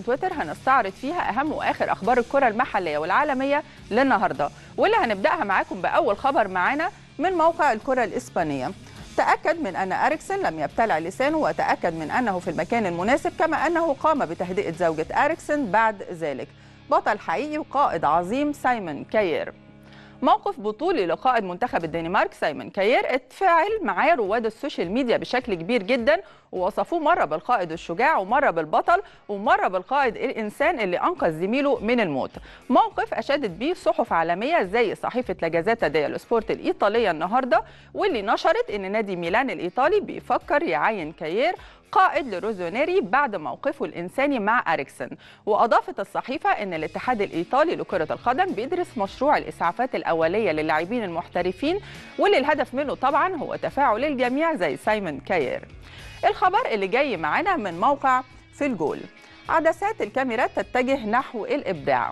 تويتر هنستعرض فيها أهم وآخر أخبار الكرة المحلية والعالمية للنهاردة واللي هنبدأها معاكم بأول خبر معانا من موقع الكرة الإسبانية تأكد من أن أريكسن لم يبتلع لسانه وتأكد من أنه في المكان المناسب كما أنه قام بتهدئة زوجة أريكسن بعد ذلك بطل حقيقي وقائد عظيم سايمون كاير موقف بطولي لقائد منتخب الدنمارك سايمون كاير اتفاعل معاه رواد السوشيال ميديا بشكل كبير جدا ووصفوه مره بالقائد الشجاع ومره بالبطل ومره بالقائد الانسان اللي انقذ زميله من الموت موقف اشادت بيه صحف عالميه زي صحيفه لاجازاتا ديالو سبورت الايطاليه النهارده واللي نشرت ان نادي ميلان الايطالي بيفكر يعين كاير قائد لروزونيري بعد موقفه الإنساني مع أريكسن وأضافت الصحيفة أن الاتحاد الإيطالي لكرة القدم بيدرس مشروع الإسعافات الأولية للاعبين المحترفين واللي الهدف منه طبعا هو تفاعل الجميع زي سايمون كاير الخبر اللي جاي معانا من موقع في الجول عدسات الكاميرات تتجه نحو الإبداع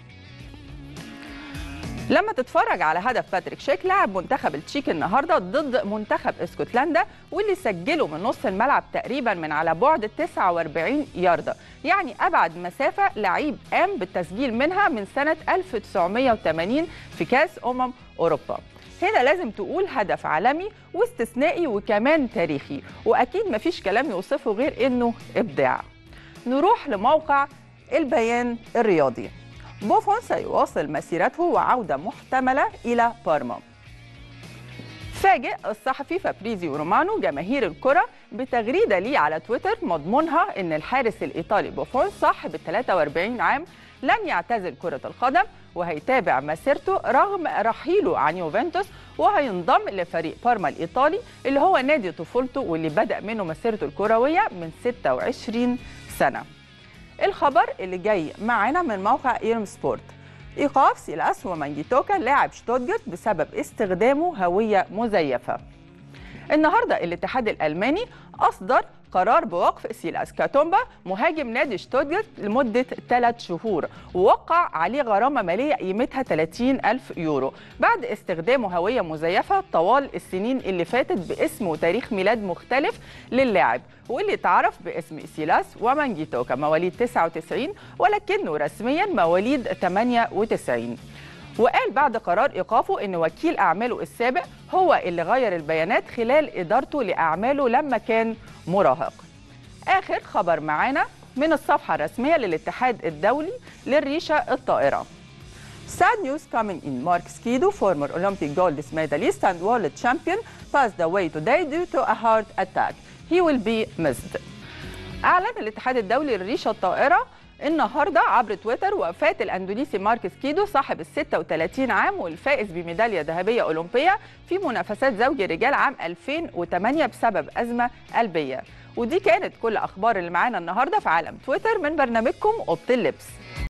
لما تتفرج على هدف باتريك شيك لاعب منتخب التشيك النهارده ضد منتخب اسكتلندا واللي سجله من نص الملعب تقريبا من على بعد 49 ياردة يعني ابعد مسافه لعيب قام بالتسجيل منها من سنه 1980 في كاس امم اوروبا هنا لازم تقول هدف عالمي واستثنائي وكمان تاريخي واكيد مفيش كلام يوصفه غير انه ابداع نروح لموقع البيان الرياضي بوفون سيواصل مسيرته وعودة محتملة إلى بارما فاجئ الصحفي فابريزيو رومانو جماهير الكرة بتغريدة ليه على تويتر مضمونها أن الحارس الإيطالي بوفون صاحب ال 43 عام لن يعتزل كرة القدم وهيتابع مسيرته رغم رحيله عن يوفنتوس وهينضم لفريق بارما الإيطالي اللي هو نادي طفولته واللي بدأ منه مسيرته الكروية من 26 سنة الخبر اللي جاي معانا من موقع ايرم سبورت ايقاف سيلاس ومانجيتوكا لاعب شتوتجارت بسبب استخدامه هويه مزيفه النهارده الاتحاد الالماني اصدر قرار بوقف سيلاس كاتومبا مهاجم نادي شتوتجارت لمدة ثلاث شهور ووقع عليه غرامة مالية قيمتها 30 ألف يورو بعد استخدامه هوية مزيفة طوال السنين اللي فاتت باسم وتاريخ ميلاد مختلف للاعب واللي اتعرف باسم سيلاس ومانجيتوكا مواليد 99 ولكنه رسميا مواليد 98 وقال بعد قرار ايقافه ان وكيل اعماله السابق هو اللي غير البيانات خلال ادارته لاعماله لما كان مراهق. اخر خبر معانا من الصفحه الرسميه للاتحاد الدولي للريشه الطائره. Sad news coming in. Mark Skido, former Olympic gold medalist and world champion, passed away today due to a heart attack. He will be missed. أعلن الاتحاد الدولي للريشة الطائرة النهارده عبر تويتر وفاة الاندونيسي مارك سكيدو صاحب ال 36 عام والفائز بميداليه ذهبيه اولمبيه في منافسات زوج الرجال عام 2008 بسبب ازمه قلبيه ودي كانت كل اخبار اللي معانا النهارده في عالم تويتر من برنامجكم اوضه اللبس